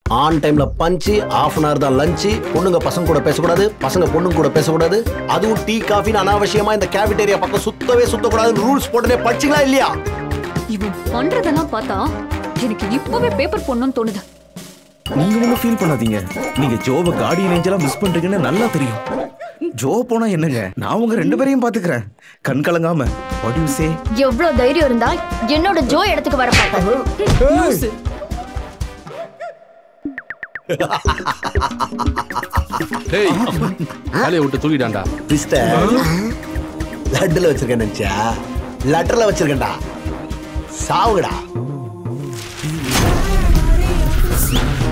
on டைம்ல punch off an hour தான் lunch பொண்ணுங்க பசங்க கூட பேசக்கூடாது பசங்க பொண்ணுங்க கூட பேசக்கூடாது அதுவும் டீ காஃபின்னு அனாவசியமா இந்த கேபிட்டேரியா பக்கம் சுத்தவே சுத்தக்கூடாதுன்னு ரூல்ஸ் போட்டதே படிச்சிங்களா இல்லையா இவன் பண்றதெல்லாம் பார்த்தா எனக்கு இப்பவே பேப்பர் போடணும்னு தோணுது நீங்க ஒன்றும் ஃபீல் பண்ணாதீங்க நீங்க ஜோவை கார்டியன் ஏஞ்சலா மிஸ் பண்றீங்கன்னு நல்லா தெரியும் ஜோ போனா என்னங்க நான் உங்க ரெண்டு பேரையும் பாத்துக்கிறேன் கண் கலங்காம வாட் யூ சே எவ்வளவு தைரியம் இருந்தா என்னோட ஜோ இடத்துக்கு வர பார்த்த டேய் வேலையை விட்டு தூக்கிட்டான்டா சிஸ்டர் லட்டுல வச்சிருக்கேன் நினைச்சா லட்டர்ல வச்சிருக்கேன்டா சாவுங்கடா